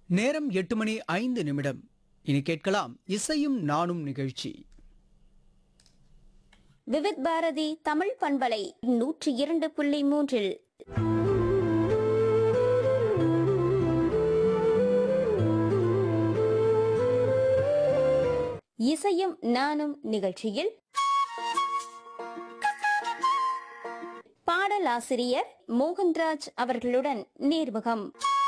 நேரம் எட்டு மணி ஐந்து நிமிடம் இனி கேட்கலாம் இசையும் நானும் நிகழ்ச்சி விவித் பாரதி தமிழ் பண்பலை நூற்றி இரண்டு புள்ளி மூன்றில் இசையும் நானும் நிகழ்ச்சியில் பாடலாசிரியர் மோகன்ராஜ் அவர்களுடன் நேர்முகம்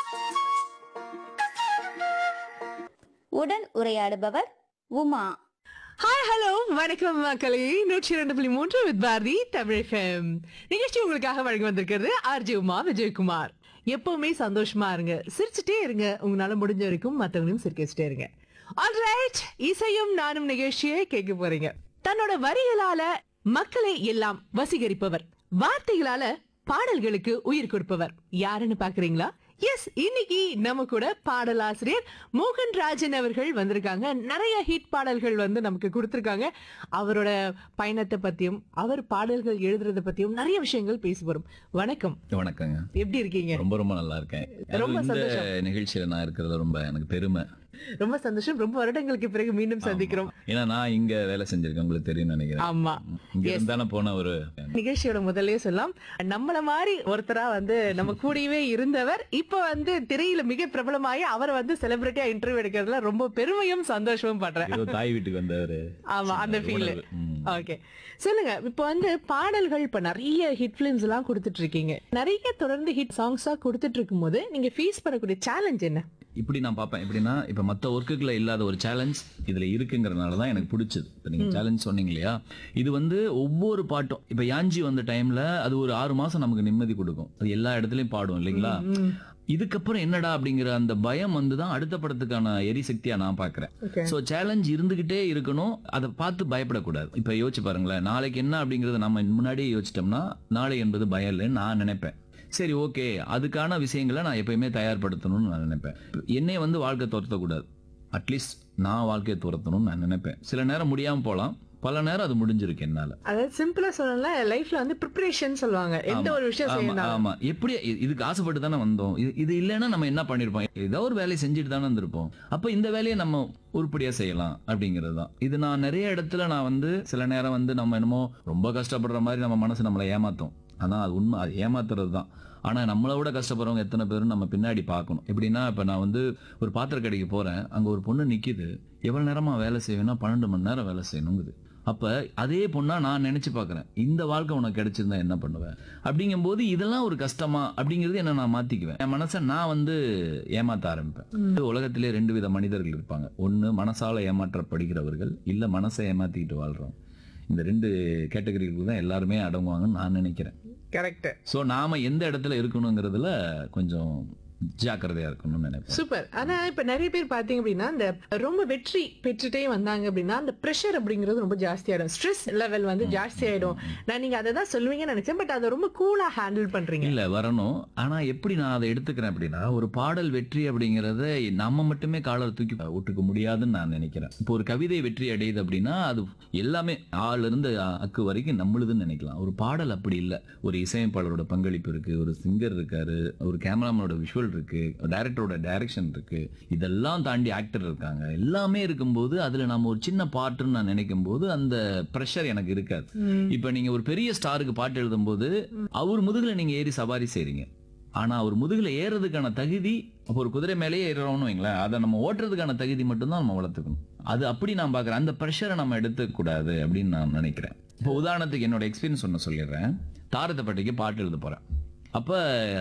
உடன் உரையாடுபவர் உமா ஹாய் ஹலோ வணக்கம் மக்களே நூற்றி இரண்டு புள்ளி மூன்று வித் பாரதி தமிழ் FM. நிகழ்ச்சி உங்களுக்காக வழங்கி வந்திருக்கிறது ஆர்ஜி உமா விஜயகுமார் எப்பவுமே சந்தோஷமா இருங்க சிரிச்சுட்டே இருங்க உங்களால முடிஞ்ச வரைக்கும் மத்தவங்களையும் சிரிக்க வச்சுட்டே இருங்க ஆல்ரைட் இசையும் நானும் நிகழ்ச்சியை கேட்க போறீங்க தன்னோட வரிகளால மக்களை எல்லாம் வசீகரிப்பவர் வார்த்தைகளால பாடல்களுக்கு உயிர் கொடுப்பவர் யாருன்னு பாக்குறீங்களா எஸ் இன்னைக்கு நம்ம கூட பாடலாசிரியர் மோகன் ராஜன் அவர்கள் வந்திருக்காங்க நிறைய ஹிட் பாடல்கள் வந்து நமக்கு கொடுத்திருக்காங்க அவரோட பயணத்தை பத்தியும் அவர் பாடல்கள் எழுதுறத பத்தியும் நிறைய விஷயங்கள் பேசி வரும் வணக்கம் வணக்கங்க எப்படி இருக்கீங்க ரொம்ப ரொம்ப நல்லா இருக்கேன் ரொம்ப அதுவும் இந்த சந்தோஷம். நிகழ்ச்சியில நான் இருக்கிறது ரொம்ப எனக்கு பெருமை ரொம்ப சந்தோஷம் ரொம்ப வருடங்களுக்கு பிறகு மீண்டும் சந்திக்கிறோம் ஏன்னா நான் இங்க வேலை செஞ்சிருக்கேன் உங்களுக்கு தெரியும் நினைக்கிறேன் ஆமா இங்க Yes. இருந்தானே போன ஒரு நிகழ்ச்சியோட முதல்லயே சொல்லலாம் நம்மள மாதிரி ஒருத்தரா வந்து நம்ம கூடவே இருந்தவர் இப்ப வந்து திரையில மிக பிரபலமாயி அவரை வந்து செலிபிரிட்டியா இன்டர்வியூ எடுக்கிறதுல ரொம்ப பெருமையும் சந்தோஷமும் படுறேன் ஏதோ தாய் வீட்டுக்கு வந்தவரு ஆமா அந்த ஃபீல் உணர்வு. ம். ஓகே சொல்லுங்க இப்போ வந்து பாடல்கள் இப்ப நிறைய ஹிட் பிலிம்ஸ் எல்லாம் கொடுத்துட்டு இருக்கீங்க நிறைய தொடர்ந்து ஹிட் சாங்ஸா கொடுத்துட்டு இருக்கும்போது நீங்க ஃபேஸ் பண்ணக்கூடிய சேலஞ்ச் என்ன இப்படி நான் பார்ப்பேன் எப்படின்னா இப்ப மத்த ஒர்க்குகளை இல்லாத ஒரு சேலஞ்ச் இதுல இருக்குங்கிறதுனால தான் எனக்கு பிடிச்சது இப்ப நீங்க சேலஞ்ச் சொன்னீங்க இல்லையா இது வந்து ஒவ்வொரு பாட்டும் இப்ப யாஞ்சி வந்த டைம்ல அது ஒரு ஆறு மாசம் நமக்கு நிம்மதி கொடுக்கும் அது எல்லா இடத்துலயும் பாடும் இல்லைங்களா இதுக்கப்புறம் என்னடா அப்படிங்கிற அந்த பயம் வந்து தான் அடுத்த படத்துக்கான எரிசக்தியா நான் பாக்குறேன் Okay. சோ சேலஞ்ச் இருந்துகிட்டே இருக்கணும் அதை பார்த்து பயப்படக்கூடாது இப்ப யோசிச்சு பாருங்களேன் நாளைக்கு என்ன அப்படிங்கறத நம்ம முன்னாடியே யோசிச்சிட்டோம்னா நாளை என்பது பயம் இல்லைன்னு நான் நினைப்பேன் சரி ஓகே அதுக்கான விஷயங்களை நான் எப்பயுமே தயார்படுத்தணும்னு நான் நினைப்பேன் என்னைய வந்து வாழ்க்கை துரத்தக்கூடாது அட்லீஸ்ட் நான் வாழ்க்கையை துரத்தணும்னு நான் நினைப்பேன் சில நேரம் முடியாம போலாம் பல நேரம் அது முடிஞ்சிருக்கு என்னால அதாவது சிம்பிளா சொல்லல லைஃப்ல வந்து ப்ரிப்பரேஷன் சொல்லுவாங்க எந்த ஆமா, ஒரு விஷயம் ஆமா, செய்யணும் ஆமா எப்படி இ- இதுக்கு ஆசைப்பட்டு தானே வந்தோம் இது இது இல்லைன்னா நம்ம என்ன பண்ணிருப்போம் ஏதோ ஒரு வேலையை செஞ்சுட்டு தானே இருந்திருப்போம் அப்ப இந்த வேலையை நம்ம உருப்படியா செய்யலாம் அப்படிங்கிறது தான் இது நான் நிறைய இடத்துல நான் வந்து சில நேரம் வந்து நம்ம என்னமோ ரொம்ப கஷ்டப்படுற மாதிரி நம்ம மனசு நம்மளை ஏமாத்தும் ஆனா அது உண்மை அது ஏமாத்துறது தான் ஆனா நம்மளை விட கஷ்டப்படுறவங்க எத்தனை பேரும் நம்ம பின்னாடி பார்க்கணும் எப்படின்னா இப்ப நான் வந்து ஒரு பாத்திர கடைக்கு போறேன் அங்க ஒரு பொண்ணு நிக்குது எவ்வளவு நேரமா வேலை செய்வேன்னா பன்னெண்டு மணி நேரம் வேலை செய்யணுங்குது அப்ப அதே பொண்ணா நான் நினைச்சு பார்க்கறேன் இந்த வாழ்க்கை உனக்கு கிடைச்சிருந்தா என்ன பண்ணுவேன் அப்படிங்கும்போது இதெல்லாம் ஒரு கஷ்டமா அப்படிங்கிறது என்ன நான் மாத்திக்குவேன் என் மனசை நான் வந்து ஏமாத்த ஆரம்பிப்பேன் உலகத்திலே ரெண்டு வித மனிதர்கள் இருப்பாங்க ஒண்ணு மனசால ஏமாற்றப்படுகிறவர்கள் இல்ல மனசை ஏமாத்திக்கிட்டு வாழ்றோம் இந்த ரெண்டு கேட்டகரிகளுக்கு தான் எல்லாருமே அடங்குவாங்கன்னு நான் நினைக்கிறேன் கரெக்ட் சோ நாம எந்த இடத்துல இருக்கணுங்கிறதுல கொஞ்சம் ஜாக்கிரதையா இருக்கணும்னு நினைப்பேன் சூப்பர் ஆனா இப்ப நிறைய பேர் பாத்தீங்க அப்படின்னா இந்த ரொம்ப வெற்றி பெற்றுட்டே வந்தாங்க அப்படின்னா அந்த ப்ரெஷர் அப்படிங்கிறது ரொம்ப ஜாஸ்தி ஆயிடும் ஸ்ட்ரெஸ் லெவல் வந்து ஜாஸ்தி ஆயிடும் நான் நீங்க அதை தான் சொல்லுவீங்கன்னு நினைச்சேன் பட் அதை ரொம்ப கூலா ஹேண்டில் பண்றீங்க இல்ல வரணும் ஆனா எப்படி நான் அதை எடுத்துக்கிறேன் அப்படின்னா ஒரு பாடல் வெற்றி அப்படிங்கறத நம்ம மட்டுமே காலர் தூக்கி விட்டுக்க முடியாதுன்னு நான் நினைக்கிறேன் இப்போ ஒரு கவிதை வெற்றி அடையுது அப்படின்னா அது எல்லாமே ஆள் இருந்து அக்கு வரைக்கும் நம்மளுதுன்னு நினைக்கலாம் ஒரு பாடல் அப்படி இல்ல ஒரு இசையமைப்பாளரோட பங்களிப்பு இருக்கு ஒரு சிங்கர் இருக்காரு ஒரு கேமராமேனோட விஷுவல் இருக்கு டைரக்டரோட டைரக்ஷன் இருக்கு இதெல்லாம் தாண்டி ஆக்டர் இருக்காங்க எல்லாமே இருக்கும்போது அதுல நம்ம ஒரு சின்ன பாட்டுன்னு நான் நினைக்கும் போது அந்த ப்ரெஷர் எனக்கு இருக்காது இப்ப நீங்க ஒரு பெரிய ஸ்டாருக்கு பாட்டு எழுதும்போது அவர் முதுகுல நீங்க ஏறி சவாரி செய்றீங்க ஆனா அவர் முதுகுல ஏறதுக்கான தகுதி அப்போ ஒரு குதிரை மேலேயே ஏறுறோம்னு வைங்களேன் அதை நம்ம ஓட்டுறதுக்கான தகுதி மட்டும்தான் நம்ம வளர்த்துக்கணும் அது அப்படி நான் பாக்குறேன் அந்த ப்ரெஷரை நம்ம எடுத்துக்க கூடாது அப்படின்னு நான் நினைக்கிறேன் இப்போ உதாரணத்துக்கு என்னோட எக்ஸ்பீரியன்ஸ் ஒன்று சொல்லிடுறேன் தாரத்தப்பட்டிக்கு பாட்டு எழுத போறேன் அப்ப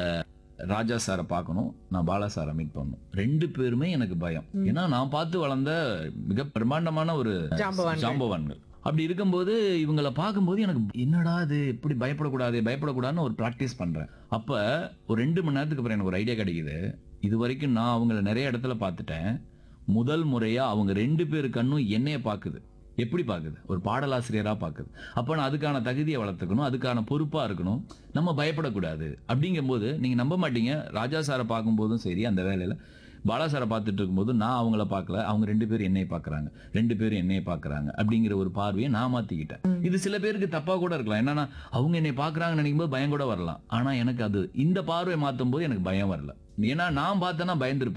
ராஜா சாரை பார்க்கணும் நான் பாலா சாரை மீட் பண்ணணும் ரெண்டு பேருமே எனக்கு பயம் ஏன்னா நான் பார்த்து வளர்ந்த மிக பிரம்மாண்டமான ஒரு ஜாம்பவான்கள். ஜாம்பவான்கள் அப்படி இருக்கும்போது இவங்களை பார்க்கும்போது எனக்கு என்னடா இது இப்படி பயப்படக்கூடாது பயப்படக்கூடாதுன்னு ஒரு ப்ராக்டிஸ் பண்றேன் அப்ப ஒரு ரெண்டு மணி நேரத்துக்கு அப்புறம் எனக்கு ஒரு ஐடியா கிடைக்குது இது வரைக்கும் நான் அவங்கள நிறைய இடத்துல பார்த்துட்டேன் முதல் முறையா அவங்க ரெண்டு பேர் கண்ணும் என்னைய பார்க்குது எப்படி பார்க்குது ஒரு பாடலாசிரியரா பார்க்குது அப்ப நான் அதுக்கான தகுதியை வளர்த்துக்கணும் அதுக்கான பொறுப்பா இருக்கணும் நம்ம பயப்படக்கூடாது அப்படிங்கும்போது நீங்க நம்ப மாட்டீங்க ராஜா சாரை பார்க்கும்போதும் சரி அந்த வேலையில பாலா சாரை பார்த்துட்டு இருக்கும்போது நான் அவங்கள பார்க்கல அவங்க ரெண்டு பேரும் என்னைய பார்க்கறாங்க ரெண்டு பேரும் என்னைய பார்க்கறாங்க அப்படிங்கிற ஒரு பார்வையை நான் மாத்திக்கிட்டேன் இது சில பேருக்கு தப்பா கூட இருக்கலாம் என்னன்னா அவங்க என்னை பார்க்கறாங்கன்னு நினைக்கும் போது பயம் கூட வரலாம் ஆனா எனக்கு அது இந்த பார்வை மாத்தும் போது எனக்கு பயம் வரல ஏன்னா நான் பார்த்தேன்னா பயந்துருப்பேன்